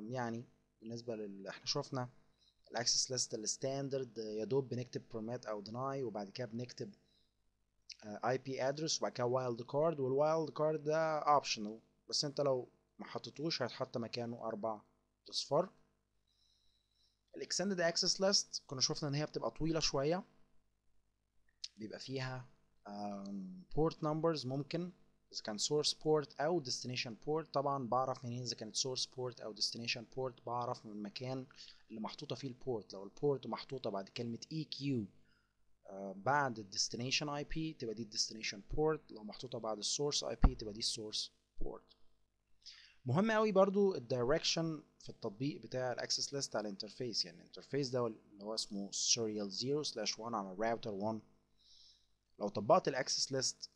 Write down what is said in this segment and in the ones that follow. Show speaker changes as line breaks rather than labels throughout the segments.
يعني بالنسبه لل احنا شفنا الاكسس ليست الستاندرد يا دوب بنكتب permit او deny وبعد كده بنكتب اي بي ادرس وبعد كده وايلد كارد والوايلد كارد ده اوبشنال بس انت لو ما حطيتوش هيتحط مكانه اربع اصفار الاكستندد اكسس ليست كنا شفنا ان هي بتبقى طويله شويه بيبقى فيها بورت نمبرز ممكن اذا كان سورس بورت او ديستنيشن بورت طبعا بعرف منين اذا كانت سورس بورت او ديستنيشن بورت بعرف من المكان اللي محطوطه فيه البورت لو البورت محطوطه بعد كلمه اي كيو بعد الديستنيشن اي بي تبقى دي الديستنيشن بورت لو محطوطه بعد السورس اي بي تبقى دي السورس بورت مهم قوي برضو الدايركشن في التطبيق بتاع الاكسس ليست على الانترفيس يعني الانترفيس ده اللي هو اسمه serial 0 slash 1 على الراوتر 1 لو طبقت الاكسس ليست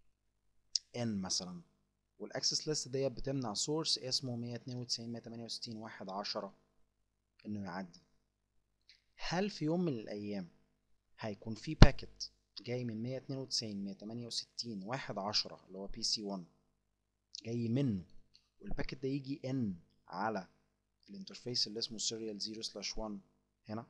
n مثلا والاكسس ليست ديت بتمنع سورس اسمه 192 168 1 10 انه يعدي هل في يوم من الايام هيكون في باكت جاي من 192 168 1 10 اللي هو بي سي 1 جاي منه والباكت ده يجي ان على الانترفيس اللي اسمه serial 0 slash 1 هنا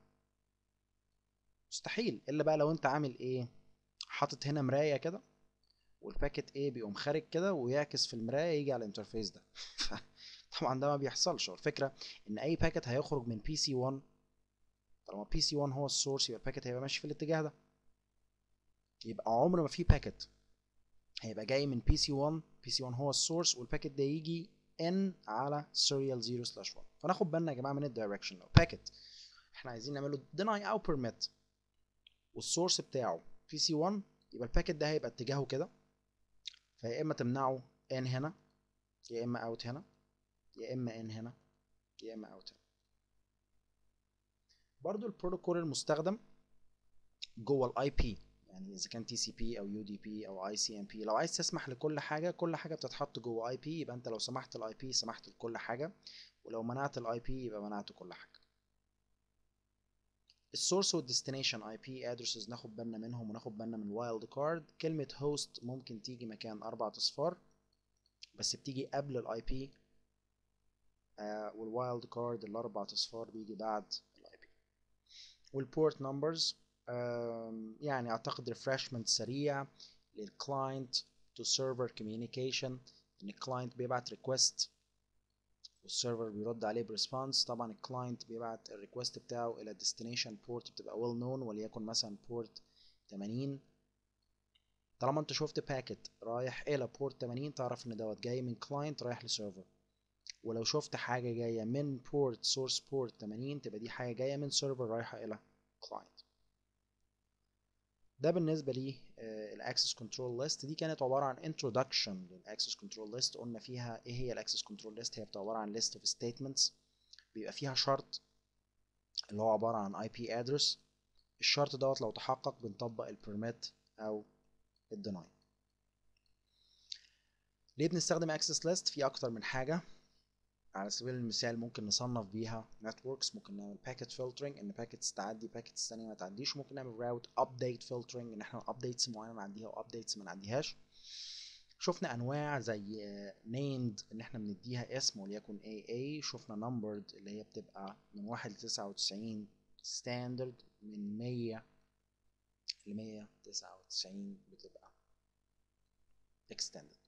مستحيل الا بقى لو انت عامل ايه حاطط هنا مرايه كده والباكت ايه بيقوم خارج كده ويعكس في المرايه يجي على الانترفيس ده طبعا ده ما بيحصلش الفكره ان اي باكت هيخرج من بي سي 1 طالما بي سي 1 هو السورس يبقى الباكت هيبقى ماشي في الاتجاه ده يبقى عمر ما في باكت هيبقى جاي من بي سي 1 بي سي 1 هو السورس والباكت ده يجي ان على serial 0 slash 1 فناخد بالنا يا جماعه من الدايركشن لو باكت احنا عايزين نعمله deny او permit والسورس بتاعه بي سي 1 يبقى الباكت ده هيبقى اتجاهه كده فيا اما تمنعه ان هنا يا اما اوت هنا يا اما ان هنا يا اما اوت هنا برضو البروتوكول المستخدم جوه الاي بي يعني اذا كان تي سي بي او يو دي بي او اي سي ام بي لو عايز تسمح لكل حاجه كل حاجه بتتحط جوه اي بي يبقى انت لو سمحت الاي بي سمحت لكل حاجه ولو منعت الاي بي يبقى منعت كل حاجه السورس والديستنيشن اي بي ادرسز ناخد بالنا منهم وناخد بالنا من الوايلد كارد كلمه هوست ممكن تيجي مكان اربع اصفار بس بتيجي قبل الاي بي آه والوايلد كارد الاربع اصفار بيجي بعد الاي بي والبورت نمبرز يعني اعتقد ريفرشمنت سريع للكلاينت تو سيرفر كوميونيكيشن ان الكلاينت بيبعت ريكوست والسيرفر بيرد عليه بريسبونس طبعا الكلاينت بيبعت الريكوست بتاعه الى ديستنيشن بورت بتبقى ويل نون وليكن مثلا بورت 80 طالما انت شفت باكيت رايح الى بورت 80 تعرف ان دوت جاي من كلاينت رايح لسيرفر ولو شفت حاجه جايه من بورت سورس بورت 80 تبقى دي حاجه جايه من سيرفر رايحه الى كلاينت ده بالنسبه لي الاكسس كنترول ليست دي كانت عباره عن انترودكشن للاكسس كنترول ليست قلنا فيها ايه هي الاكسس كنترول ليست هي بتبقى عباره عن ليست اوف ستيتمنتس بيبقى فيها شرط اللي هو عباره عن اي بي ادرس الشرط دوت لو تحقق بنطبق البرميت او الديناي ليه بنستخدم اكسس ليست في اكتر من حاجه على سبيل المثال ممكن نصنف بيها نتوركس ممكن نعمل باكيت فلترنج ان باكيتس تعدي باكيتس ثانيه ما تعديش ممكن نعمل راوت ابديت فلترنج ان احنا ابديتس معينه نعديها وابديتس ما نعديهاش شفنا انواع زي نيمد ان احنا بنديها اسم وليكن AA شفنا نمبرد اللي هي بتبقى من 1 ل 99 ستاندرد من 100 ل 199 بتبقى extended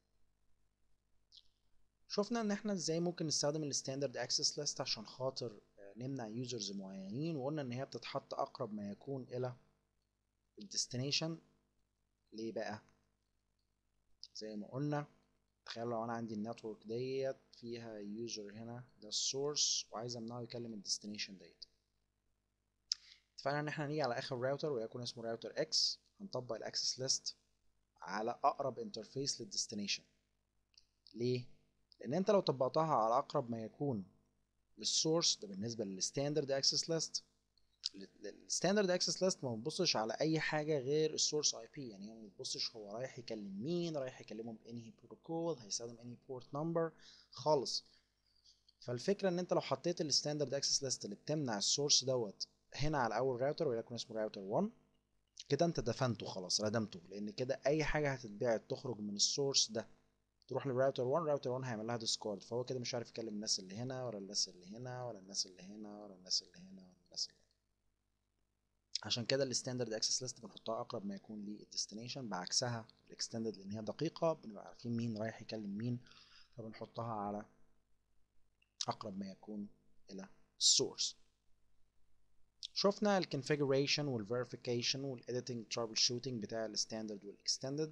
شفنا ان احنا ازاي ممكن نستخدم الستاندرد اكسس ليست عشان خاطر نمنع يوزرز معينين وقلنا ان هي بتتحط اقرب ما يكون الى الديستنيشن ليه بقى زي ما قلنا تخيل لو انا عندي النتورك ديت فيها يوزر هنا ده السورس وعايز امنعه يكلم الديستنيشن ديت اتفقنا ان احنا هنيجي على اخر راوتر ويكون اسمه راوتر اكس هنطبق الاكسس ليست على اقرب انترفيس للديستنيشن ليه لان انت لو طبقتها على اقرب ما يكون للسورس ده بالنسبه للستاندرد اكسس ليست الستاندرد اكسس ليست ما بتبصش على اي حاجه غير السورس اي بي يعني ما بتبصش هو رايح يكلم مين رايح يكلمه بانهي بروتوكول هيستخدم انهي بورت نمبر خالص فالفكره ان انت لو حطيت الستاندرد اكسس ليست اللي بتمنع السورس دوت هنا على اول راوتر وليكن اسمه راوتر 1 كده انت دفنته خلاص ردمته لان كده اي حاجه هتتبعت تخرج من السورس ده تروح للراوتر 1 راوتر 1 هيعمل لها ديسكورد فهو كده مش عارف يكلم الناس اللي هنا ولا الناس اللي هنا ولا الناس اللي هنا ولا الناس اللي هنا ولا الناس اللي هنا عشان كده الستاندرد اكسس ليست بنحطها اقرب ما يكون للديستنيشن بعكسها الاكستندد لان هي دقيقه بنبقى عارفين مين رايح يكلم مين فبنحطها على اقرب ما يكون الى السورس شفنا الكونفيجريشن والفيريفيكيشن والايديتنج ترابل شوتنج بتاع الستاندرد والاكستندد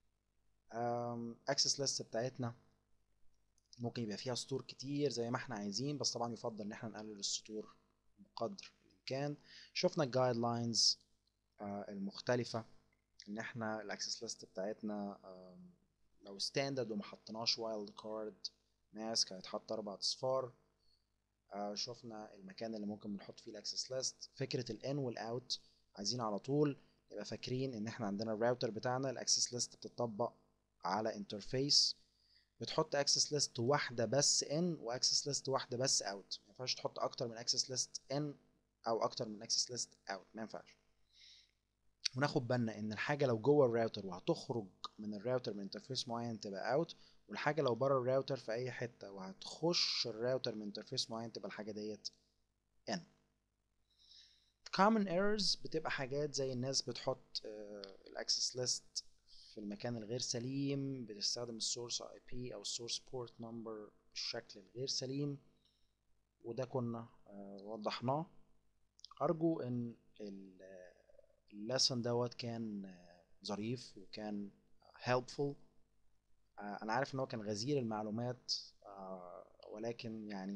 اكسس ليست بتاعتنا ممكن يبقى فيها سطور كتير زي ما احنا عايزين بس طبعا يفضل ان احنا نقلل السطور بقدر الامكان شفنا الجايد لاينز المختلفه ان احنا الاكسس ليست بتاعتنا لو ستاندرد وما حطيناش وايلد كارد ماسك هيتحط اربع اصفار آه شفنا المكان اللي ممكن بنحط فيه الاكسس ليست فكره الان والاوت عايزين على طول نبقى فاكرين ان احنا عندنا الراوتر بتاعنا الاكسس ليست بتطبق على انترفيس بتحط اكسس ليست واحده بس ان واكسس ليست واحده بس اوت ما ينفعش تحط اكتر من اكسس ليست ان او اكتر من اكسس ليست اوت ما ينفعش وناخد بالنا ان الحاجه لو جوه الراوتر وهتخرج من الراوتر من انترفيس معين تبقى اوت والحاجه لو بره الراوتر في اي حته وهتخش الراوتر من انترفيس معين تبقى الحاجه ديت ان common errors بتبقى حاجات زي الناس بتحط الاكسس ليست في المكان الغير سليم بتستخدم السورس اي بي او السورس بورت نمبر بالشكل الغير سليم وده كنا وضحناه ارجو ان الليسن دوت كان ظريف وكان helpful انا عارف ان هو كان غزير المعلومات ولكن يعني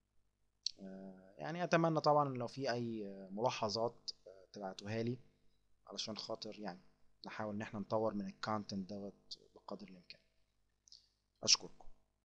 يعني اتمنى طبعا لو في اي ملاحظات تبعتوها لي علشان خاطر يعني نحاول ان احنا نطور من الكونتنت دوت بقدر الامكان اشكركم